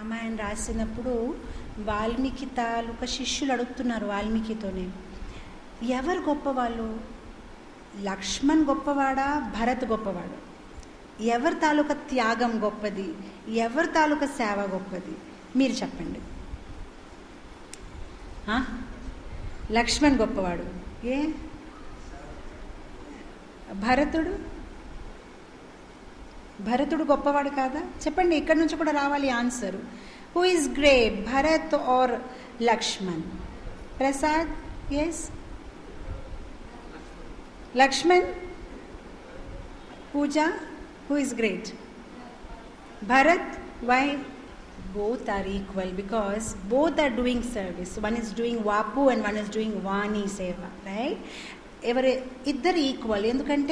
రామాయణ రాసినప్పుడు వాల్మీకి తాలూకా శిష్యులు అడుగుతున్నారు వాల్మీకితోనే ఎవరు గొప్పవాళ్ళు లక్ష్మణ్ గొప్పవాడా భరత్ గొప్పవాడు ఎవరి తాలూకా త్యాగం గొప్పది ఎవరి తాలూకా సేవ గొప్పది మీరు చెప్పండి ఆ? లక్ష్మణ్ గొప్పవాడు ఏ భరతుడు భరతుడు గొప్పవాడు కాదా చెప్పండి ఇక్కడి నుంచి కూడా రావాలి answer who is great Bharat or Lakshman Prasad yes Lakshman Pooja who is great Bharat why both are equal because both are doing service one is doing vapu and one is doing vani seva right ఎవరి ఇద్దరు ఈక్వల్ ఎందుకంటే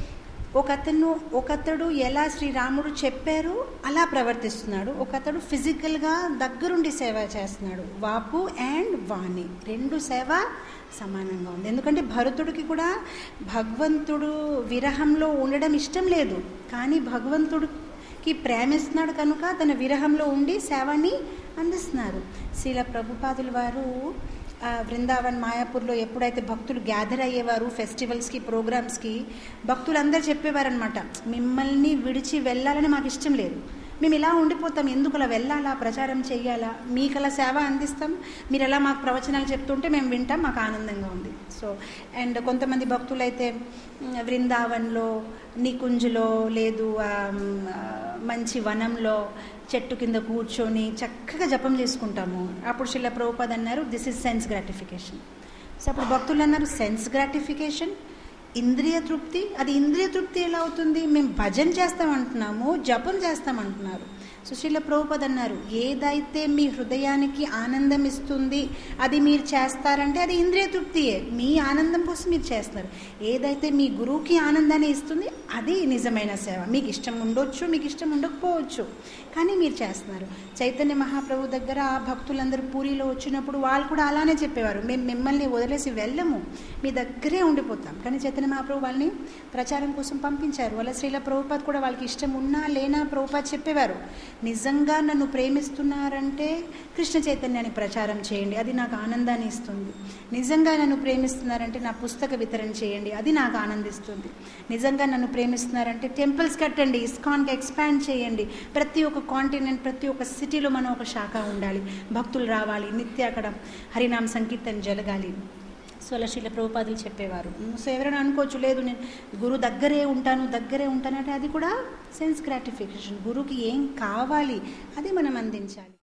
ఒకతను ఒకతడు ఎలా శ్రీరాముడు చెప్పారు అలా ప్రవర్తిస్తున్నాడు ఒకతడు ఫిజికల్గా దగ్గరుండి సేవ చేస్తున్నాడు వాపు అండ్ వాణి రెండు సేవ సమానంగా ఉంది ఎందుకంటే భరతుడికి కూడా భగవంతుడు విరహంలో ఉండడం ఇష్టం లేదు కానీ భగవంతుడికి ప్రేమిస్తున్నాడు కనుక తన విరహంలో ఉండి సేవని అందిస్తున్నారు శీల ప్రభుపాదుల వారు ఆ, బృందావన్ మాయాపూర్లో ఎప్పుడైతే భక్తులు గ్యాదర్ అయ్యేవారు ఫెస్టివల్స్కి ప్రోగ్రామ్స్కి భక్తులు అందరు చెప్పేవారనమాట మిమ్మల్ని విడిచి వెళ్ళాలని మాకు ఇష్టం లేదు మేము ఇలా ఉండిపోతాం ఎందుకు అలా వెళ్ళాలా ప్రచారం చేయాలా మీకు అలా సేవ అందిస్తాం మీరు ఎలా మాకు ప్రవచనాలు చెప్తుంటే మేము వింటాం మాకు ఆనందంగా ఉంది సో అండ్ కొంతమంది భక్తులు అయితే మ్, బృందావన్లో నికుంజ్లో లేదు ఆ, మ్, ఆ, మంచి వనంలో చెట్టు కింద కూర్చొని చక్కగా జపం చేసుకుంటాము అప్పుడు శిల ప్రభుపాద్ అన్నారు this is sense gratification so అప్పుడు భక్తులు అన్నారు సెన్స్ గ్రాటిఫికేషన్ ఇంద్రియ తృప్తి అది ఇంద్రియ తృప్తి ఎలా అవుతుంది మేము భజన చేస్తామంటున్నాము జపం చేస్తామంటున్నారు సుశీల ప్రభుపద్ అన్నారు ఏదైతే మీ హృదయానికి ఆనందం ఇస్తుంది అది మీరు చేస్తారంటే అది ఇంద్రియ తృప్తియే మీ ఆనందం కోసం మీరు చేస్తున్నారు ఏదైతే మీ గురువుకి ఆనందాన్ని ఇస్తుంది అది నిజమైన సేవ మీకు ఇష్టం ఉండొచ్చు మీకు ఇష్టం ఉండకపోవచ్చు కానీ మీరు చేస్తున్నారు చైతన్య మహాప్రభు దగ్గర భక్తులందరూ పూరిలో వచ్చినప్పుడు వాళ్ళు కూడా అలానే చెప్పేవారు మేము మిమ్మల్ని వదిలేసి వెళ్ళము మీ దగ్గరే ఉండిపోతాం కానీ చైతన్య మహాప్రభు వాళ్ళని ప్రచారం కోసం పంపించారు వాళ్ళ శ్రీల ప్రభుపాద్ కూడా వాళ్ళకి ఇష్టం ఉన్నా లేనా ప్రభుపాద్ చెప్పేవారు నిజంగా నన్ను ప్రేమిస్తున్నారంటే కృష్ణ చైతన్యాన్ని ప్రచారం చేయండి అది నాకు ఆనందాన్ని ఇస్తుంది నిజంగా నన్ను ప్రేమిస్తున్నారంటే నా పుస్తక వితరణ చేయండి అది నాకు ఆనందిస్తుంది నిజంగా నన్ను ప్రేమిస్తున్నారంటే టెంపుల్స్ కట్టండి ఇస్కాన్కి ఎక్స్పాండ్ చేయండి ప్రతి ఒక్క కాంటినెంట్ ప్రతి ఒక్క సిటీలో మనం ఒక శాఖ ఉండాలి భక్తులు రావాలి నిత్య అక్కడ హరినామ సంకీర్తన జరగాలి సో అలా శీల ప్రభుపాదులు చెప్పేవారు సో ఎవరైనా అనుకోవచ్చు లేదు నేను గురు దగ్గరే ఉంటాను దగ్గరే ఉంటాను అంటే అది కూడా సెన్స్ గ్రాటిఫికేషన్ గురువుకి ఏం కావాలి అది మనం అందించాలి